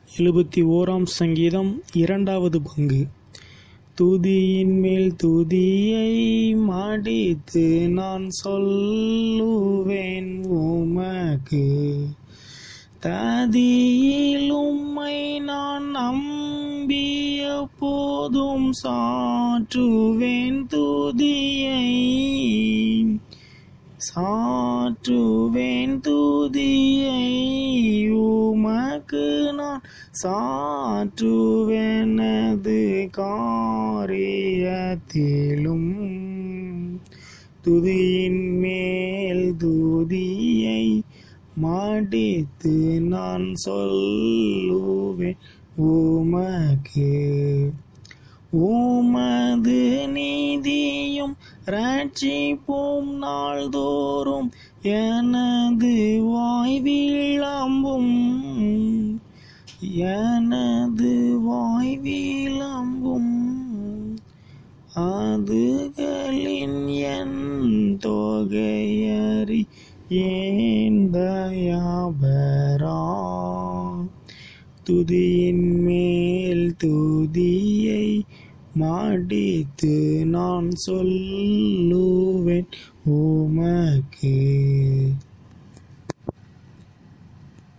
எழுபத்தி ஓராம் சங்கீதம் இரண்டாவது பங்கு துதியின் மேல் துதியை மாடித்து நான் சொல்லுவேன் உமக்கு ததியில் உம்மை நான் நம்பிய போதும் சாற்றுவேன் துதியை சாற்றுவேன் துதியை உமக்கு நான் சாற்றுவேனது காரியத்திலும் துதியின் மேல் துதியை மாடித்து நான் சொல்லுவேன் உமக்கு உமது நீதியும் ரட்சிப்போம் நாள்தோறும் எனது வாய் விளம்பும் எனது வாய் விளம்பும் அதுகளின் என் தொகையறி ஏன் தயாபரா துதியின் மேல் துதியை மாடித்து நான் சொல்லுவேன் உமக்கு